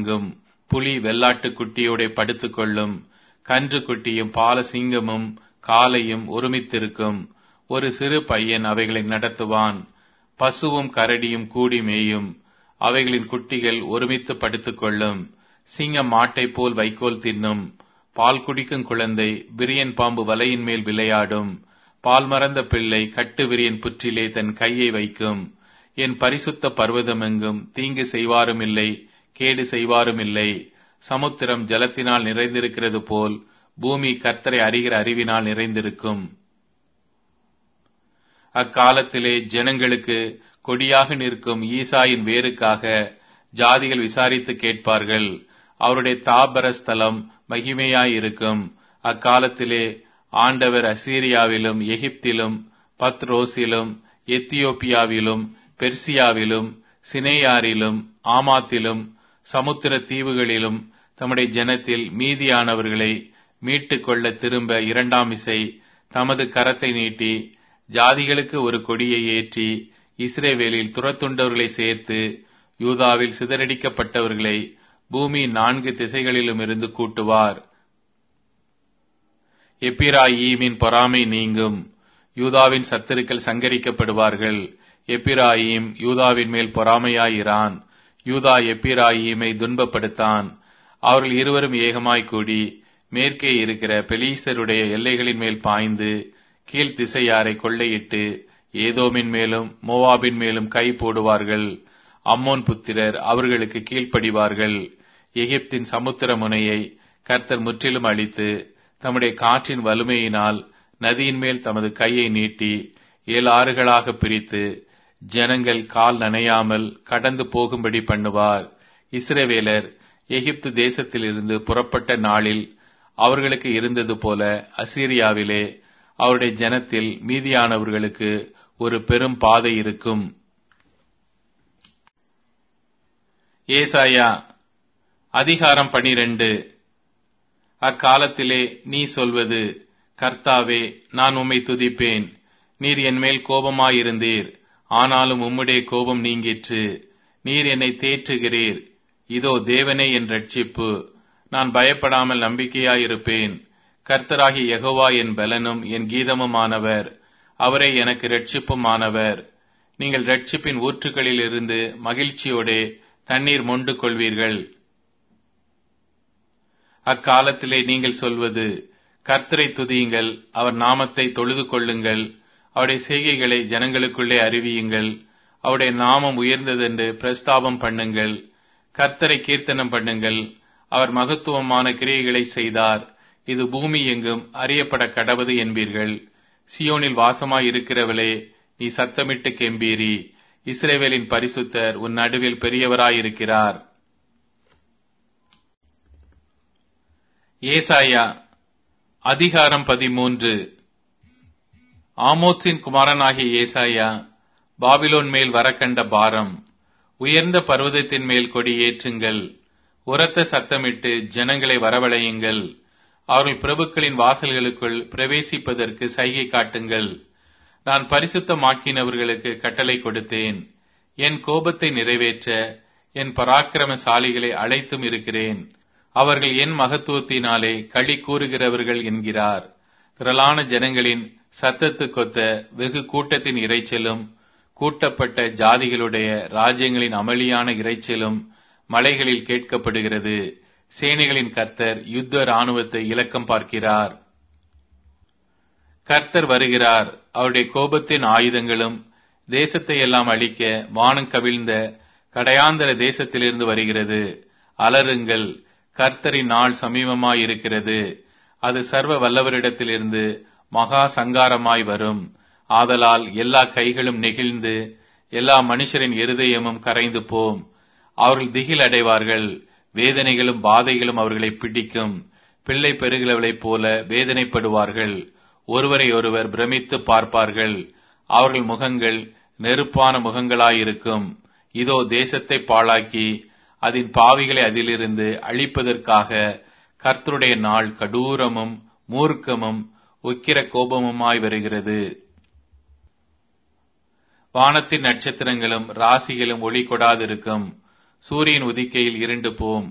உறங்கும் புலி வெள்ளாட்டுக் குட்டியோட படுத்துக் கொள்ளும் கன்று குட்டியும் பால சிங்கமும் காலையும் ஒருமித்திருக்கும் ஒரு சிறு பையன் அவைகளை நடத்துவான் பசுவும் கரடியும் கூடி மேயும் அவைகளின் குட்டிகள் ஒருமித்து படுத்துக் கொள்ளும் சிங்கம் மாட்டைப் போல் வைக்கோல் தின்னும் பால் குடிக்கும் குழந்தை விரியன் பாம்பு வலையின் மேல் விளையாடும் பால் மறந்த பிள்ளை கட்டு விரியன் புற்றிலே தன் கையை வைக்கும் என் பரிசுத்த பர்வதமெங்கும் தீங்கு செய்வாரும் இல்லை கேடு செய்வாரும் இல்லை சமுத்திரம் ஜலத்தினால் நிறைந்திருக்கிறது போல் பூமி கர்த்தரை அறிகிற அறிவினால் நிறைந்திருக்கும் அக்காலத்திலே ஜனங்களுக்கு கொடியாக நிற்கும் ஈசாயின் வேருக்காக ஜாதிகள் விசாரித்து கேட்பார்கள் அவருடைய தாபர ஸ்தலம் மகிமையாயிருக்கும் அக்காலத்திலே ஆண்டவர் அசீரியாவிலும் எகிப்திலும் பத்ரோஸிலும் எத்தியோப்பியாவிலும் பெர்சியாவிலும் சினேயாரிலும் ஆமாத்திலும் சமுத்திர தீவுகளிலும் தம்முடைய ஜனத்தில் மீதியானவர்களை மீட்டுக் கொள்ள திரும்ப இரண்டாம் இசை தமது கரத்தை நீட்டி ஜாதிகளுக்கு ஒரு கொடியை ஏற்றி இஸ்ரேவேலில் துரத்துண்டவர்களை சேர்த்து யூதாவில் சிதறடிக்கப்பட்டவர்களை பூமி நான்கு திசைகளிலும் இருந்து கூட்டுவார் எப்பிராயீமின் பொறாமை நீங்கும் யூதாவின் சத்துருக்கள் சங்கரிக்கப்படுவார்கள் எப்பிராயீம் யூதாவின் மேல் பொறாமையாயிரான் யூதா எப்பிராயீமை துன்பப்படுத்தான் அவர்கள் இருவரும் ஏகமாய் கூடி மேற்கே இருக்கிற பெலீஸ்தருடைய எல்லைகளின் மேல் பாய்ந்து கீழ் திசையாரை கொள்ளையிட்டு ஏதோமின் மேலும் மோவாபின் மேலும் கை போடுவார்கள் அம்மோன் புத்திரர் அவர்களுக்கு கீழ்ப்படிவார்கள் எகிப்தின் சமுத்திர முனையை கர்த்தர் முற்றிலும் அழித்து தம்முடைய காற்றின் வலிமையினால் நதியின் மேல் தமது கையை நீட்டி ஏழு ஆறுகளாக பிரித்து ஜனங்கள் கால் நனையாமல் கடந்து போகும்படி பண்ணுவார் இஸ்ரவேலர் எகிப்து தேசத்திலிருந்து புறப்பட்ட நாளில் அவர்களுக்கு இருந்தது போல அசீரியாவிலே அவருடைய ஜனத்தில் மீதியானவர்களுக்கு ஒரு பெரும் பாதை இருக்கும் ஏசாயா அதிகாரம் பனிரெண்டு அக்காலத்திலே நீ சொல்வது கர்த்தாவே நான் உம்மை துதிப்பேன் நீர் என் மேல் கோபமாயிருந்தீர் ஆனாலும் உம்முடைய கோபம் நீங்கிற்று நீர் என்னை தேற்றுகிறீர் இதோ தேவனே என் ரட்சிப்பு நான் பயப்படாமல் நம்பிக்கையாயிருப்பேன் கர்த்தராகி யெகோவா என் பலனும் என் கீதமுமானவர் அவரே எனக்கு ரட்சிப்புமானவர் நீங்கள் ரட்சிப்பின் ஊற்றுகளில் இருந்து மகிழ்ச்சியோடே தண்ணீர் மொண்டு கொள்வீர்கள் அக்காலத்திலே நீங்கள் சொல்வது கர்த்தரை துதியுங்கள் அவர் நாமத்தை தொழுது கொள்ளுங்கள் அவருடைய செய்கைகளை ஜனங்களுக்குள்ளே அறிவியுங்கள் அவருடைய நாமம் உயர்ந்ததென்று பிரஸ்தாபம் பண்ணுங்கள் கர்த்தரை கீர்த்தனம் பண்ணுங்கள் அவர் மகத்துவமான கிரியைகளை செய்தார் இது பூமி எங்கும் அறியப்பட கடவது என்பீர்கள் சியோனில் வாசமாய் இருக்கிறவளே நீ சத்தமிட்டு கெம்பீரி இஸ்ரேவேலின் பரிசுத்தர் உன் நடுவில் பெரியவராயிருக்கிறார் ஏசாயா அதிகாரம் பதிமூன்று ஆமோத்ஸின் குமாரனாகிய ஏசாயா பாபிலோன் மேல் வரக்கண்ட பாரம் உயர்ந்த பர்வதத்தின் மேல் கொடி ஏற்றுங்கள் உரத்த சத்தமிட்டு ஜனங்களை வரவழையுங்கள் அவர்கள் பிரபுக்களின் வாசல்களுக்குள் பிரவேசிப்பதற்கு சைகை காட்டுங்கள் நான் பரிசுத்தமாக்கினவர்களுக்கு கட்டளை கொடுத்தேன் என் கோபத்தை நிறைவேற்ற என் பராக்கிரமசாலிகளை அழைத்தும் இருக்கிறேன் அவர்கள் என் மகத்துவத்தினாலே களி கூறுகிறவர்கள் என்கிறார் திரளான ஜனங்களின் சத்தத்துக்கொத்த வெகு கூட்டத்தின் இறைச்சலும் கூட்டப்பட்ட ஜாதிகளுடைய ராஜ்யங்களின் அமளியான இறைச்சலும் மலைகளில் கேட்கப்படுகிறது சேனைகளின் கர்த்தர் யுத்த இராணுவத்தை இலக்கம் பார்க்கிறார் கர்த்தர் வருகிறார் அவருடைய கோபத்தின் ஆயுதங்களும் தேசத்தை எல்லாம் அழிக்க வானம் கவிழ்ந்த கடையாந்தர தேசத்திலிருந்து வருகிறது அலருங்கள் கர்த்தரின் நாள் சமீபமாயிருக்கிறது அது சர்வ வல்லவரிடத்திலிருந்து மகா சங்காரமாய் வரும் ஆதலால் எல்லா கைகளும் நெகிழ்ந்து எல்லா மனுஷரின் இருதயமும் கரைந்து போம் அவர்கள் திகில் அடைவார்கள் வேதனைகளும் பாதைகளும் அவர்களை பிடிக்கும் பிள்ளை பெருகிறவளைப் போல வேதனைப்படுவார்கள் ஒருவரை ஒருவர் பிரமித்து பார்ப்பார்கள் அவர்கள் முகங்கள் நெருப்பான முகங்களாயிருக்கும் இதோ தேசத்தை பாழாக்கி அதன் பாவிகளை அதிலிருந்து அழிப்பதற்காக கர்த்தருடைய நாள் கடூரமும் மூர்க்கமும் உக்கிர கோபமுமாய் வருகிறது வானத்தின் நட்சத்திரங்களும் ராசிகளும் ஒளி கொடாதிருக்கும் சூரியன் உதிக்கையில் இருண்டு போம்